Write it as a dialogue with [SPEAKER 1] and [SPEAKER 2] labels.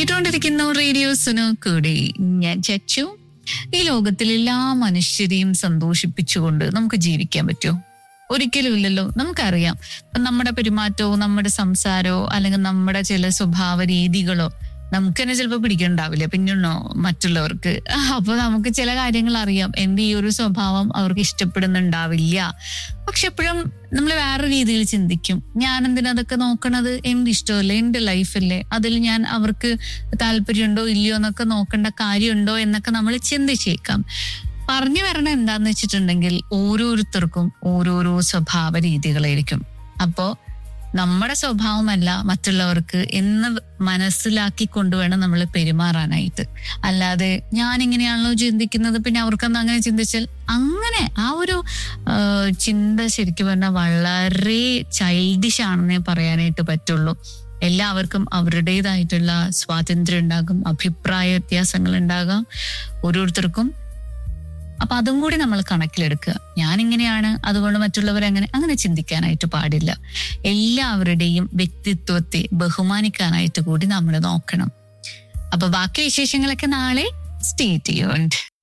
[SPEAKER 1] കേട്ടുകൊണ്ടിരിക്കുന്ന റേഡിയോ സുനു കൂടി ഞാൻ ചച്ചു ഈ ലോകത്തിൽ എല്ലാ മനുഷ്യരെയും സന്തോഷിപ്പിച്ചുകൊണ്ട് നമുക്ക് ജീവിക്കാൻ പറ്റുമോ ഒരിക്കലും ഇല്ലല്ലോ നമുക്കറിയാം ഇപ്പൊ നമ്മുടെ പെരുമാറ്റമോ നമ്മുടെ സംസാരമോ അല്ലെങ്കിൽ നമ്മുടെ ചില സ്വഭാവ രീതികളോ നമുക്ക് തന്നെ ചിലപ്പോൾ പിടിക്കണ്ടാവില്ല പിന്നെയുണ്ടോ മറ്റുള്ളവർക്ക് അപ്പൊ നമുക്ക് ചില കാര്യങ്ങൾ അറിയാം എന്റെ ഈ ഒരു സ്വഭാവം അവർക്ക് ഇഷ്ടപ്പെടുന്നുണ്ടാവില്ല പക്ഷെ എപ്പോഴും നമ്മൾ വേറെ രീതിയിൽ ചിന്തിക്കും ഞാൻ എന്തിനാ അതൊക്കെ നോക്കണത് എന്റെ ഇഷ്ടമല്ലേ എന്റെ ലൈഫല്ലേ അതിൽ ഞാൻ അവർക്ക് താല്പര്യമുണ്ടോ ഇല്ലയോ എന്നൊക്കെ നോക്കേണ്ട കാര്യമുണ്ടോ എന്നൊക്കെ നമ്മൾ ചിന്തിച്ചേക്കാം പറഞ്ഞു വരണ എന്താന്ന് വെച്ചിട്ടുണ്ടെങ്കിൽ ഓരോരുത്തർക്കും ഓരോരോ സ്വഭാവ രീതികളായിരിക്കും അപ്പോ നമ്മുടെ സ്വഭാവമല്ല മറ്റുള്ളവർക്ക് എന്ന് മനസ്സിലാക്കി കൊണ്ടുവേണം നമ്മൾ പെരുമാറാനായിട്ട് അല്ലാതെ ഞാൻ ഇങ്ങനെയാണല്ലോ ചിന്തിക്കുന്നത് പിന്നെ അവർക്കൊന്നും അങ്ങനെ ചിന്തിച്ചാൽ അങ്ങനെ ആ ഒരു ആ, ചിന്ത ശരിക്കും പറഞ്ഞാൽ വളരെ ചൈൽഡിഷ് ആണെന്നേ പറയാനായിട്ട് പറ്റുള്ളൂ എല്ലാവർക്കും അവരുടേതായിട്ടുള്ള സ്വാതന്ത്ര്യം ഉണ്ടാകും അഭിപ്രായ വ്യത്യാസങ്ങൾ ഉണ്ടാകാം ഓരോരുത്തർക്കും അപ്പൊ അതും കൂടി നമ്മൾ കണക്കിലെടുക്കുക ഞാൻ ഇങ്ങനെയാണ് അതുകൊണ്ട് മറ്റുള്ളവർ അങ്ങനെ അങ്ങനെ ചിന്തിക്കാനായിട്ട് പാടില്ല എല്ലാവരുടെയും വ്യക്തിത്വത്തെ ബഹുമാനിക്കാനായിട്ട് കൂടി നമ്മൾ നോക്കണം അപ്പൊ ബാക്കി വിശേഷങ്ങളൊക്കെ നാളെ സ്റ്റേ ചെയ്യുന്നുണ്ട്